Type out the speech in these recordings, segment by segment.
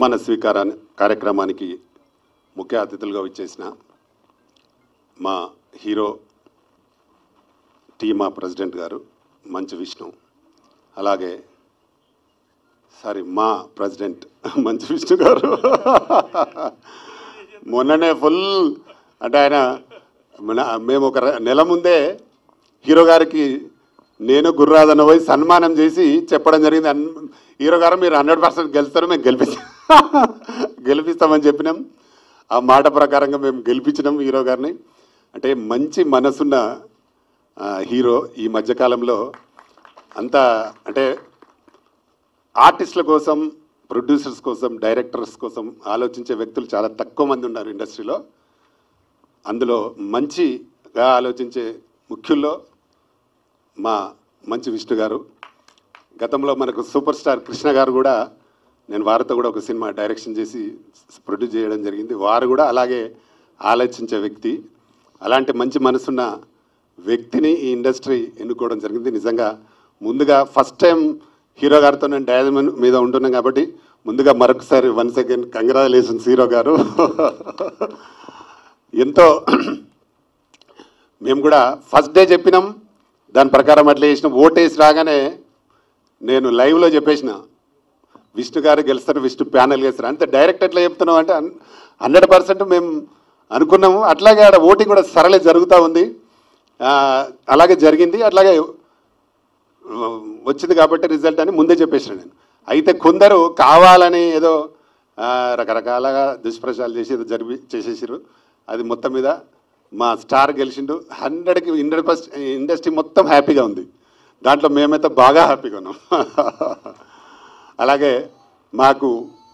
మన స్వీకారా కార్యక్రమానికి ముఖ్య అతిథులుగా వచ్చేసిన మా హీరో టీమా ప్రెసిడెంట్ గారు మంచు విష్ణు అలాగే సారీ మా ప్రెసిడెంట్ మంచు విష్ణు గారు మొన్ననే ఫుల్ అంటే ఆయన మన- మేము ఒక ర- నెల ముందే హీరో గారికి నేను గుర్రాదన్న పోయి సన్మానం చేసి చెప్పడం జరిగింది అన్- హీరో గారు మీరు హండ్రెడ్ పర్సెంట్ గెలుస్తారు మేము గెలిపిస్తాం గెలిపిస్తామని చెప్పినాం ఆ మాట ప్రకారంగా మేము గెలిపించినాం హీరో గారిని అంటే మంచి మనసున్న ఆ, హీరో ఈ మధ్యకాలంలో అంత అంటే ఆర్టిస్టుల కోసం ప్రొడ్యూసర్స్ కోసం డైరెక్టర్స్ కోసం ఆలోచించే వ్యక్తులు చాలా తక్కువ మంది ఉన్నారు ఇండస్ట్రీలో అందులో మంచిగా ఆలోచించే ముఖ్యుల్లో మా మంచి విష్ణు గారు గతంలో మనకు సూపర్ స్టార్ కృష్ణ గారు కూడా నేను వారితో కూడా ఒక సినిమా డైరెక్షన్ చేసి ప్రొడ్యూస్ చేయడం జరిగింది వారు కూడా అలాగే ఆలోచించే వ్యక్తి అలాంటి మంచి మనసున్న వ్యక్తిని ఈ ఇండస్ట్రీ ఎన్నుకోవడం జరిగింది నిజంగా ముందుగా ఫస్ట్ టైం హీరో గారితో నేను డయాజమన్ మీద ఉంటున్నాను కాబట్టి ముందుగా మరొకసారి వన్ సెకండ్ కంగ్రాచులేషన్స్ హీరో గారు ఎంతో మేము కూడా ఫస్ట్ డే చెప్పినాం దాని ప్రకారం అట్లా చేసినాం ఓటేసి రాగానే నేను లైవ్లో చెప్పేసిన విష్ణు గారు గెలుస్తారు విష్ణు ప్యానల్ గెలుస్తారు అంతే డైరెక్ట్ ఎట్లా చెప్తున్నాం అంటే హండ్రెడ్ పర్సెంట్ మేము అనుకున్నాము అట్లాగే ఆడ ఓటింగ్ కూడా సరళే జరుగుతూ ఉంది ఆ, అలాగే జరిగింది అట్లాగే వచ్చింది కాబట్టి రిజల్ట్ అని ముందే చెప్పేసిన నేను అయితే కొందరు కావాలని ఏదో ఆ, రకరకాలుగా దుష్ప్రచారాలు చేసి ఏదో జరిపి చేసేసారు అది మొత్తం మీద మా స్టార్ గెలిచిండు హండ్రెడ్కి హండ్రెడ్ పర్సెంట్ ఇండస్ట్రీ మొత్తం హ్యాపీగా ఉంది దాంట్లో మేమైతే బాగా హ్యాపీగా ఉన్నాం అలాగే మాకు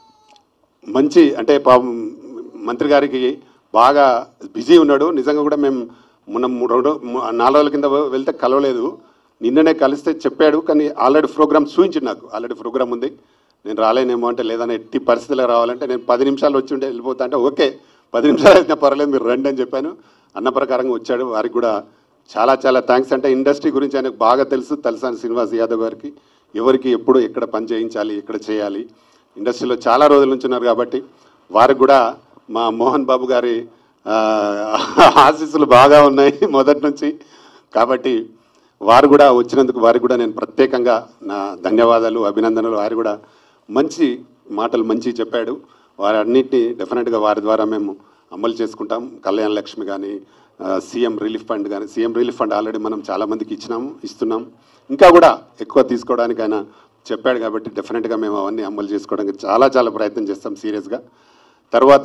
మంచి అంటే పాపం మంత్రి గారికి బాగా బిజీ ఉన్నాడు నిజంగా కూడా మేము మొన్న మూడు రెండు ము- నాలుగు రోజుల కింద వెళ్తే కలవలేదు నిన్ననే కలిస్తే చెప్పాడు కానీ ఆల్రెడీ ప్రోగ్రామ్ చూపించింది నాకు ఆల్రెడీ ప్రోగ్రామ్ ఉంది నేను రాలేనేమో అంటే లేదని ఎట్టి పరిస్థితిలో రావాలంటే నేను పది నిమిషాలు వచ్చి ఉంటే వెళ్ళిపోతా అంటే ఓకే పది నిమిషాలు అయితే పర్వాలేదు మీరు రండి అని చెప్పాను అన్న ప్రకారంగా వచ్చాడు వారికి కూడా చాలా చాలా థ్యాంక్స్ అంటే ఇండస్ట్రీ గురించి ఆయనకు బాగా తెలుసు తలసాని శ్రీనివాస్ యాదవ్ గారికి ఎవరికి ఎప్పుడు ఎక్కడ పని చేయించాలి ఎక్కడ చేయాలి ఇండస్ట్రీలో చాలా రోజుల నుంచి ఉన్నారు కాబట్టి వారికి కూడా మా మోహన్ బాబు గారి ఆ, ఆశీస్సులు బాగా ఉన్నాయి మొదటి నుంచి కాబట్టి వారు కూడా వచ్చినందుకు వారికి కూడా నేను ప్రత్యేకంగా నా ధన్యవాదాలు అభినందనలు వారు కూడా మంచి మాటలు మంచి చెప్పాడు వారి అన్నింటినీ డెఫినెట్గా వారి ద్వారా మేము అమలు చేసుకుంటాం కళ్యాణ లక్ష్మి కానీ సీఎం రిలీఫ్ ఫండ్ కానీ సీఎం రిలీఫ్ ఫండ్ ఆల్రెడీ మనం చాలామందికి ఇచ్చినాము ఇస్తున్నాం ఇంకా కూడా ఎక్కువ తీసుకోవడానికి ఆయన చెప్పాడు కాబట్టి డెఫినెట్గా మేము అవన్నీ అమలు చేసుకోవడానికి చాలా చాలా ప్రయత్నం చేస్తాం సీరియస్గా తర్వాత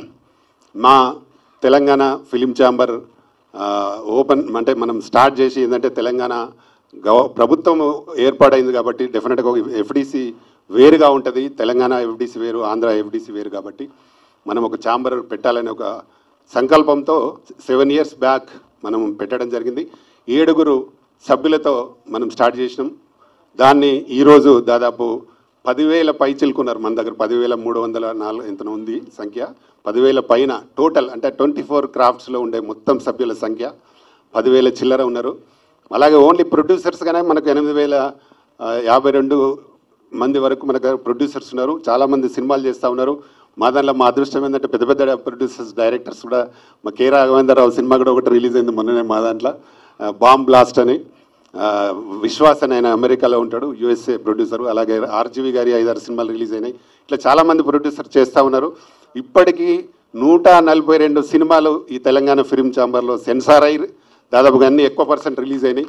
మా తెలంగాణ ఫిలిం ఛాంబర్ ఆ, ఓపెన్ అంటే మనం స్టార్ట్ చేసి ఏంటంటే తెలంగాణ గవ ప్రభుత్వం ఏర్పాటైంది కాబట్టి డెఫినెట్గా ఎఫ్డిసి వేరుగా ఉంటుంది తెలంగాణ ఎఫ్డిసి వేరు ఆంధ్ర ఎఫ్డిసి వేరు కాబట్టి మనం ఒక ఛాంబర్ పెట్టాలనే ఒక సంకల్పంతో సెవెన్ ఇయర్స్ బ్యాక్ మనం పెట్టడం జరిగింది ఏడుగురు సభ్యులతో మనం స్టార్ట్ చేసినాం దాన్ని ఈరోజు దాదాపు పదివేల పై చిలుకున్నారు మన దగ్గర పదివేల మూడు వందల నాలుగు ఎంత ఉంది సంఖ్య పదివేల పైన టోటల్ అంటే ట్వంటీ ఫోర్ క్రాఫ్ట్స్లో ఉండే మొత్తం సభ్యుల సంఖ్య పదివేల చిల్లర ఉన్నారు అలాగే ఓన్లీ ప్రొడ్యూసర్స్గానే మనకు ఎనిమిది వేల ఆ, యాభై రెండు మంది వరకు మన దగ్గర ప్రొడ్యూసర్స్ ఉన్నారు చాలామంది సినిమాలు చేస్తూ ఉన్నారు మా దాంట్లో మా అదృష్టం ఏంటంటే పెద్ద పెద్ద ప్రొడ్యూసర్స్ డైరెక్టర్స్ కూడా మా కె రాఘవేంద్రరావు సినిమా కూడా ఒకటి రిలీజ్ అయింది మొన్ననే మా దాంట్లో ఆ, బాంబ్ బ్లాస్ట్ అని ఆ, విశ్వాస్ అని ఆయన అమెరికాలో ఉంటాడు యుఎస్ఏ ప్రొడ్యూసర్ అలాగే ఆర్జీవి గారి ఐదారు సినిమాలు రిలీజ్ అయినాయి ఇట్లా చాలామంది ప్రొడ్యూసర్ చేస్తూ ఉన్నారు ఇప్పటికీ నూట నలభై రెండు సినిమాలు ఈ తెలంగాణ ఫిల్మ్ ఛాంబర్లో సెన్సార్ అయ్యి దాదాపుగా అన్ని ఎక్కువ పర్సెంట్ రిలీజ్ అయినాయి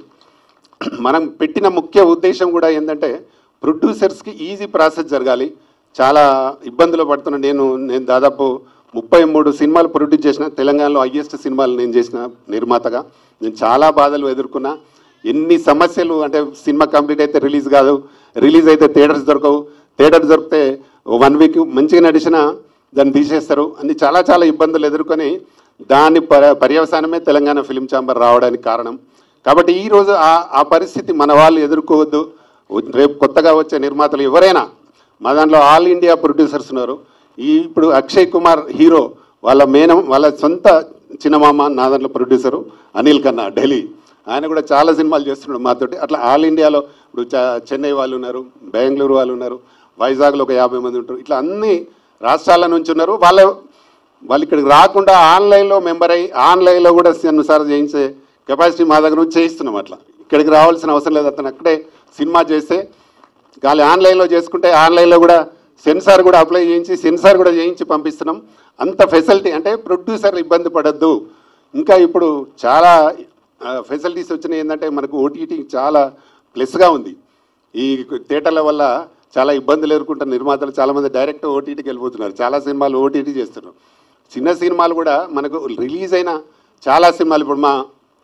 మనం పెట్టిన ముఖ్య ఉద్దేశం కూడా ఏంటంటే ప్రొడ్యూసర్స్కి ఈజీ ప్రాసెస్ జరగాలి చాలా ఇబ్బందులు పడుతున్నా నేను నేను దాదాపు ముప్పై మూడు సినిమాలు ప్రొడ్యూస్ చేసిన తెలంగాణలో హయ్యెస్ట్ సినిమాలు నేను చేసిన నిర్మాతగా నేను చాలా బాధలు ఎదుర్కొన్నా ఎన్ని సమస్యలు అంటే సినిమా కంప్లీట్ అయితే రిలీజ్ కాదు రిలీజ్ అయితే థియేటర్స్ దొరకవు థియేటర్స్ దొరికితే వన్ వీక్ మంచిగా నడిచిన దాన్ని తీసేస్తారు అన్ని చాలా చాలా ఇబ్బందులు ఎదుర్కొని దాని పర్య పర్యవసానమే తెలంగాణ ఫిలిం ఛాంబర్ రావడానికి కారణం కాబట్టి ఈరోజు ఆ ఆ పరిస్థితి మన వాళ్ళు ఎదుర్కోవద్దు రేపు కొత్తగా వచ్చే నిర్మాతలు ఎవరైనా మా దాంట్లో ఆల్ ఇండియా ప్రొడ్యూసర్స్ ఉన్నారు ఈ ఇప్పుడు అక్షయ్ కుమార్ హీరో వాళ్ళ మేనం వాళ్ళ సొంత చిన్నమామ నా దాంట్లో ప్రొడ్యూసరు అనిల్ ఖన్నా ఢిల్లీ ఆయన కూడా చాలా సినిమాలు చేస్తున్నాడు మాతోటి అట్లా ఆల్ ఇండియాలో ఇప్పుడు చ- చెన్నై వాళ్ళు ఉన్నారు బెంగళూరు వాళ్ళు ఉన్నారు వైజాగ్లో ఒక యాభై మంది ఉంటారు ఇట్లా అన్ని రాష్ట్రాల నుంచి ఉన్నారు వాళ్ళ వాళ్ళు ఇక్కడికి రాకుండా ఆన్లైన్లో మెంబర్ అయ్యి ఆన్లైన్లో కూడా సెన్సార్ చేయించే కెపాసిటీ మా దగ్గర నుంచి చేయిస్తున్నాం అట్లా ఇక్కడికి రావాల్సిన అవసరం లేదు అతను అక్కడే సినిమా చేస్తే గాలి ఆన్లైన్లో చేసుకుంటే ఆన్లైన్లో కూడా సెన్సార్ కూడా అప్లై చేయించి సెన్సార్ కూడా చేయించి పంపిస్తున్నాం అంత ఫెసిలిటీ అంటే ప్రొడ్యూసర్ ఇబ్బంది పడద్దు ఇంకా ఇప్పుడు చాలా ఫెసిలిటీస్ వచ్చినాయి ఏంటంటే మనకు ఓటీటీ చాలా ప్లస్గా ఉంది ఈ థియేటర్ల వల్ల చాలా ఇబ్బందులు ఎదుర్కొంటున్న నిర్మాతలు చాలామంది డైరెక్ట్ ఓటీటీకి వెళ్ళిపోతున్నారు చాలా సినిమాలు ఓటీటీ చేస్తున్నారు చిన్న సినిమాలు కూడా మనకు రిలీజ్ అయిన చాలా సినిమాలు ఇప్పుడు మా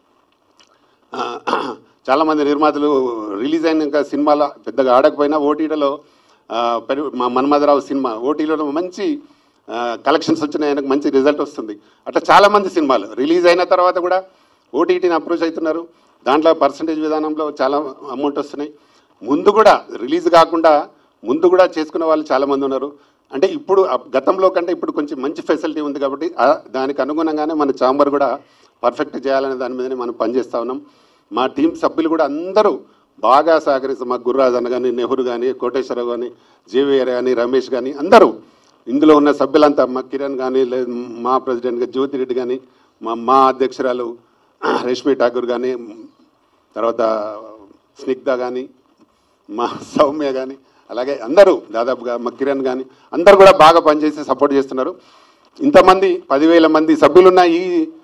ఆ, చాలామంది నిర్మాతలు రిలీజ్ అయినాక సినిమాల పెద్దగా ఆడకపోయినా ఓటీటీలో మా మన్మధరావు సినిమా ఓటీటీలో మంచి కలెక్షన్స్ వచ్చినాయి ఆయనకు మంచి రిజల్ట్ వస్తుంది అట్లా చాలామంది సినిమాలు రిలీజ్ అయిన తర్వాత కూడా ఓటీటీని అప్రోచ్ అవుతున్నారు దాంట్లో పర్సంటేజ్ విధానంలో చాలా అమౌంట్ వస్తున్నాయి ముందు కూడా రిలీజ్ కాకుండా ముందు కూడా చేసుకునే వాళ్ళు చాలామంది ఉన్నారు అంటే ఇప్పుడు ఆ గతంలో కంటే ఇప్పుడు కొంచెం మంచి ఫెసిలిటీ ఉంది కాబట్టి ఆ దానికి అనుగుణంగానే మన చాంబర్ కూడా పర్ఫెక్ట్ చేయాలనే దాని మీదనే మనం పనిచేస్తా ఉన్నాం మా టీం సభ్యులు కూడా అందరూ బాగా సహకరిస్తారు మా గుర్రాజ్ అన్న కానీ నెహ్రూ కానీ కోటేశ్వరరావు కానీ జేవీఆర్ కానీ రమేష్ కానీ అందరూ ఇందులో ఉన్న సభ్యులంతా మా కిరణ్ కానీ లేదు మా ప్రెసిడెంట్గా జ్యోతిరెడ్డి కానీ మా మా అధ్యక్షురాలు రేష్మి ఠాకూర్ కానీ తర్వాత స్నిగ్ధ కానీ మా సౌమ్య కానీ అలాగే అందరూ దాదాపుగా మా కిరణ్ కానీ అందరూ కూడా బాగా పనిచేసి సపోర్ట్ చేస్తున్నారు ఇంతమంది పదివేల మంది సభ్యులున్న ఈ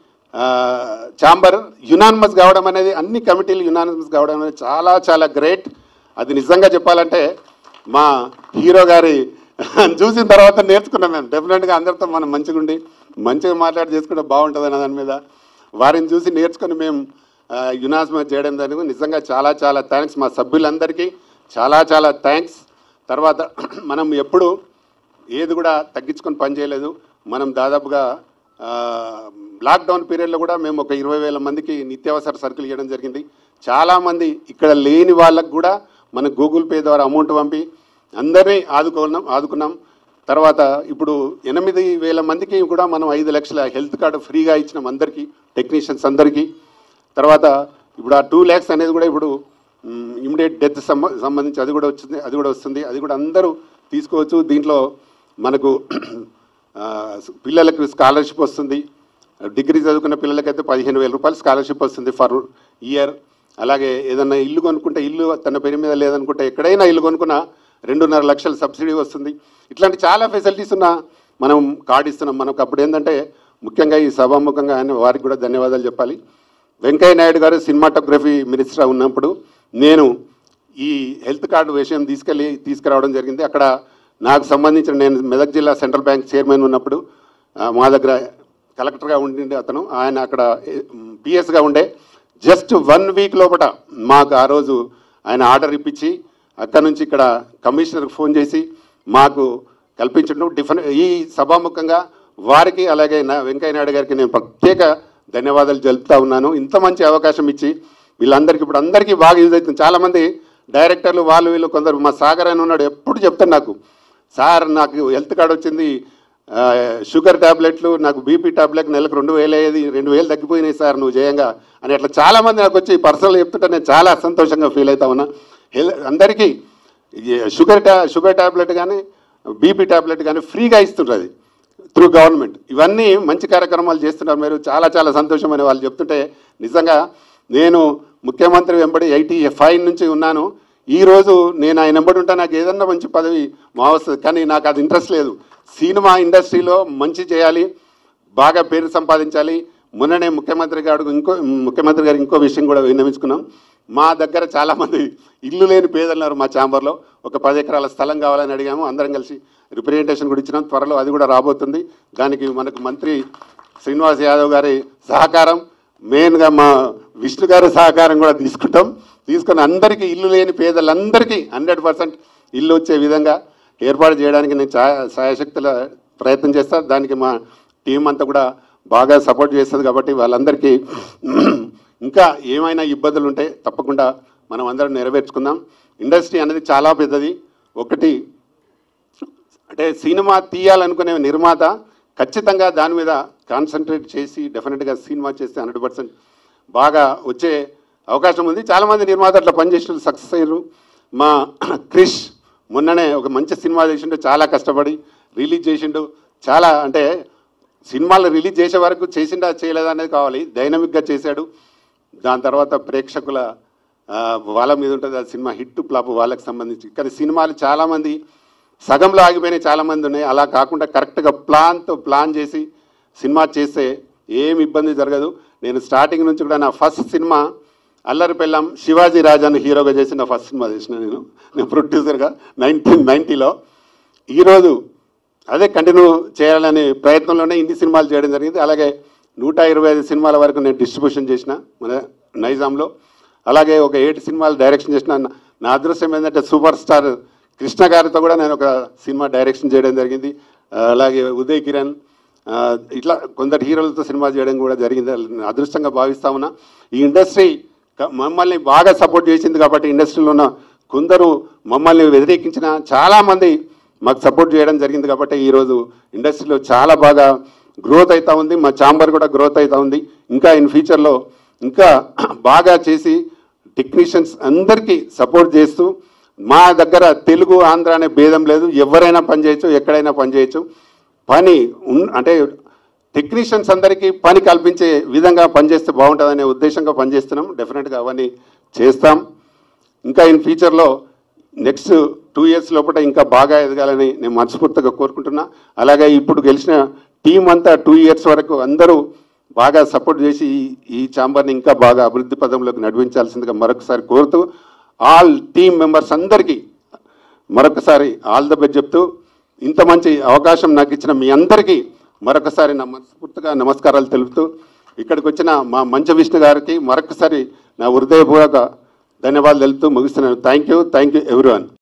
ఛాంబర్ యునానిమస్ కావడం అనేది అన్ని కమిటీలు యునానిమస్ కావడం అనేది చాలా చాలా గ్రేట్ అది నిజంగా చెప్పాలంటే మా హీరో గారి చూసిన తర్వాత నేర్చుకున్నాం మేము డెఫినెట్గా అందరితో మనం మంచిగా ఉండి మంచిగా మాట్లాడి చేసుకుంటే బాగుంటుంది అన్న దాని మీద వారిని చూసి నేర్చుకుని మేము యునాస్మ చేయడం దానికి నిజంగా చాలా చాలా థ్యాంక్స్ మా సభ్యులందరికీ చాలా చాలా థ్యాంక్స్ తర్వాత మనం ఎప్పుడు ఏది కూడా తగ్గించుకొని పని చేయలేదు మనం దాదాపుగా ఆ, లాక్డౌన్ పీరియడ్లో కూడా మేము ఒక ఇరవై వేల మందికి నిత్యావసర సరుకులు ఇవ్వడం జరిగింది చాలామంది ఇక్కడ లేని వాళ్ళకు కూడా మన గూగుల్ పే ద్వారా అమౌంట్ పంపి అందరినీ ఆదుకున్నాం ఆదుకున్నాం తర్వాత ఇప్పుడు ఎనిమిది వేల మందికి కూడా మనం ఐదు లక్షల హెల్త్ కార్డు ఫ్రీగా ఇచ్చినాం అందరికీ టెక్నీషియన్స్ అందరికీ తర్వాత ఇప్పుడు ఆ టూ ల్యాక్స్ అనేది కూడా ఇప్పుడు ఇమ్మీడియట్ డెత్ సంబ సంబంధించి అది కూడా వచ్చింది అది కూడా వస్తుంది అది కూడా అందరూ తీసుకోవచ్చు దీంట్లో మనకు ఆ, పిల్లలకు స్కాలర్షిప్ వస్తుంది డిగ్రీ చదువుకున్న పిల్లలకైతే పదిహేను వేల రూపాయలు స్కాలర్షిప్ వస్తుంది ఫర్ ఇయర్ అలాగే ఏదన్నా ఇల్లు కొనుక్కుంటే ఇల్లు తన పేరు మీద లేదనుకుంటే ఎక్కడైనా ఇల్లు కొనుక్కున్నా రెండున్నర లక్షల సబ్సిడీ వస్తుంది ఇట్లాంటి చాలా ఫెసిలిటీస్ ఉన్న మనం కార్డు ఇస్తున్నాం మనకు అప్పుడు ఏంటంటే ముఖ్యంగా ఈ సభాముఖంగా ఆయన వారికి కూడా ధన్యవాదాలు చెప్పాలి వెంకయ్య నాయుడు గారు సినిమాటోగ్రఫీ మినిస్టర్ ఉన్నప్పుడు నేను ఈ హెల్త్ కార్డు విషయం తీసుకెళ్ళి తీసుకురావడం జరిగింది అక్కడ నాకు సంబంధించిన నేను మెదక్ జిల్లా సెంట్రల్ బ్యాంక్ చైర్మన్ ఉన్నప్పుడు ఆ, మా దగ్గర కలెక్టర్గా ఉండిండే అతను ఆయన అక్కడ పిఎస్గా ఉండే జస్ట్ వన్ వీక్ లోపల మాకు ఆ రోజు ఆయన ఆర్డర్ ఇప్పించి అక్కడ నుంచి ఇక్కడ కమిషనర్కి ఫోన్ చేసి మాకు కల్పించడం డిఫరెంట్ ఈ సభాముఖంగా వారికి అలాగే నా వెంకయ్య నాయుడు గారికి నేను ప్రత్యేక ధన్యవాదాలు జరుపుతా ఉన్నాను ఇంత మంచి అవకాశం ఇచ్చి వీళ్ళందరికీ ఇప్పుడు అందరికీ బాగా యూజ్ అవుతుంది చాలామంది డైరెక్టర్లు వాళ్ళు వీళ్ళు కొందరు మా సాగర్ అని ఉన్నాడు ఎప్పుడు చెప్తాను నాకు సార్ నాకు హెల్త్ కార్డు వచ్చింది ఆ, షుగర్ ట్యాబ్లెట్లు నాకు బీపీ ట్యాబ్లెట్ నెలకు రెండు వేలు అయ్యేది రెండు వేలు తగ్గిపోయినాయి సార్ నువ్వు చేయంగా అని అట్లా చాలామంది నాకు వచ్చి పర్సనల్ చెప్తుంటే నేను చాలా సంతోషంగా ఫీల్ అవుతా ఉన్నా హెల్ అందరికీ ఈ షుగర్ ట్యా షుగర్ ట్యాబ్లెట్ కానీ బీపీ ట్యాబ్లెట్ కానీ ఫ్రీగా ఇస్తుంటుంది అది త్రూ గవర్నమెంట్ ఇవన్నీ మంచి కార్యక్రమాలు చేస్తున్నారు మీరు చాలా చాలా సంతోషం అని వాళ్ళు చెప్తుంటే నిజంగా నేను ముఖ్యమంత్రి వెంబడి ఐటీ ఫైవ్ నుంచి ఉన్నాను ఈ రోజు నేను ఆయన వెంబడి ఉంటే నాకు ఏదన్నా మంచి పదవి మా వస్తుంది కానీ నాకు అది ఇంట్రెస్ట్ లేదు సినిమా ఇండస్ట్రీలో మంచి చేయాలి బాగా పేరు సంపాదించాలి మొన్ననే ముఖ్యమంత్రి గారు ఇంకో ముఖ్యమంత్రి గారు ఇంకో విషయం కూడా విన్నవించుకున్నాం మా దగ్గర చాలామంది ఇల్లు లేని పేదలు ఉన్నారు మా ఛాంబర్లో ఒక పది ఎకరాల స్థలం కావాలని అడిగాము అందరం కలిసి రిప్రజెంటేషన్ కూడా ఇచ్చినాం త్వరలో అది కూడా రాబోతుంది దానికి మనకు మంత్రి శ్రీనివాస్ యాదవ్ గారి సహకారం మెయిన్గా మా విష్ణు గారి సహకారం కూడా తీసుకుంటాం తీసుకొని అందరికీ ఇల్లు లేని పేదలందరికీ హండ్రెడ్ పర్సెంట్ ఇల్లు వచ్చే విధంగా ఏర్పాటు చేయడానికి నేను చా సాయశక్తుల ప్రయత్నం చేస్తా దానికి మా టీం అంతా కూడా బాగా సపోర్ట్ చేస్తుంది కాబట్టి వాళ్ళందరికీ ఇంకా ఏమైనా ఇబ్బందులు ఉంటే తప్పకుండా మనం అందరం నెరవేర్చుకుందాం ఇండస్ట్రీ అనేది చాలా పెద్దది ఒకటి అంటే సినిమా తీయాలనుకునే నిర్మాత ఖచ్చితంగా దాని మీద కాన్సన్ట్రేట్ చేసి డెఫినెట్గా సినిమా చేస్తే హండ్రెడ్ పర్సెంట్ బాగా వచ్చే అవకాశం ఉంది చాలామంది నిర్మాత అట్లా పనిచేసిన సక్సెస్ అయ్యారు మా క్రిష్ మొన్ననే ఒక మంచి సినిమా చేసిండే చాలా కష్టపడి రిలీజ్ చేసిండు చాలా అంటే సినిమాలు రిలీజ్ చేసే వరకు చేసిండా చేయలేదా అనేది కావాలి డైనమిక్గా చేశాడు దాని తర్వాత ప్రేక్షకుల ఆ, వాళ్ళ మీద ఉంటుంది ఆ సినిమా హిట్ ఫ్లాప్ వాళ్ళకి సంబంధించి కానీ సినిమాలు చాలామంది సగంలో ఆగిపోయినాయి చాలామంది ఉన్నాయి అలా కాకుండా కరెక్ట్గా ప్లాన్తో ప్లాన్ చేసి సినిమా చేస్తే ఏం ఇబ్బంది జరగదు నేను స్టార్టింగ్ నుంచి కూడా నా ఫస్ట్ సినిమా అల్లరి పెళ్ళం శివాజీ రాజాను హీరోగా చేసిన ఫస్ట్ సినిమా చేసిన నేను నేను ప్రొడ్యూసర్గా నైన్టీన్ నైంటీలో ఈరోజు అదే కంటిన్యూ చేయాలనే ప్రయత్నంలోనే ఇన్ని సినిమాలు చేయడం జరిగింది అలాగే నూట ఇరవై ఐదు సినిమాల వరకు నేను డిస్ట్రిబ్యూషన్ చేసిన మన నైజాంలో అలాగే ఒక ఏడు సినిమాలు డైరెక్షన్ చేసిన నా అదృష్టం ఏంటంటే సూపర్ స్టార్ కృష్ణ గారితో కూడా నేను ఒక సినిమా డైరెక్షన్ చేయడం జరిగింది ఆ, అలాగే ఉదయ్ కిరణ్ ఆ, ఇట్లా కొందరు హీరోలతో సినిమా చేయడం కూడా జరిగింది నేను అదృష్టంగా భావిస్తా ఉన్నా ఈ ఇండస్ట్రీ క- మమ్మల్ని బాగా సపోర్ట్ చేసింది కాబట్టి ఇండస్ట్రీలో ఉన్న కొందరు మమ్మల్ని వ్యతిరేకించిన చాలామంది మాకు సపోర్ట్ చేయడం జరిగింది కాబట్టి ఈరోజు ఇండస్ట్రీలో చాలా బాగా గ్రోత్ అవుతా ఉంది మా ఛాంబర్ కూడా గ్రోత్ అవుతా ఉంది ఇంకా ఇన్ ఫ్యూచర్లో ఇంకా బాగా చేసి టెక్నీషియన్స్ అందరికీ సపోర్ట్ చేస్తూ మా దగ్గర తెలుగు ఆంధ్ర అనే భేదం లేదు ఎవరైనా పని చేయొచ్చు ఎక్కడైనా పని చేయొచ్చు పని ఉన్ అంటే టెక్నీషియన్స్ అందరికీ పని కల్పించే విధంగా పనిచేస్తే బాగుంటుందనే ఉద్దేశంగా పనిచేస్తున్నాం డెఫినెట్గా అవన్నీ చేస్తాం ఇంకా ఇన్ ఫ్యూచర్లో నెక్స్ట్ టూ ఇయర్స్ లోపల ఇంకా బాగా ఎదగాలని నేను మనస్ఫూర్తిగా కోరుకుంటున్నా అలాగే ఇప్పుడు గెలిచిన టీం అంతా టూ ఇయర్స్ వరకు అందరూ బాగా సపోర్ట్ చేసి ఈ ఈ ఛాంబర్ని ఇంకా బాగా అభివృద్ధి పదంలోకి నడిపించాల్సిందిగా మరొకసారి కోరుతూ ఆల్ టీం మెంబర్స్ అందరికీ మరొకసారి ఆల్ ద బెస్ట్ చెప్తూ ఇంత మంచి అవకాశం నాకు ఇచ్చిన మీ అందరికీ మరొకసారి నా మనస్ఫూర్తిగా నమస్కారాలు తెలుపుతూ ఇక్కడికి వచ్చిన మా మంచ విష్ణు గారికి మరొకసారి నా హృదయపూర్వక ధన్యవాదాలు తెలుపుతూ ముగిస్తున్నాను thank you thank you everyone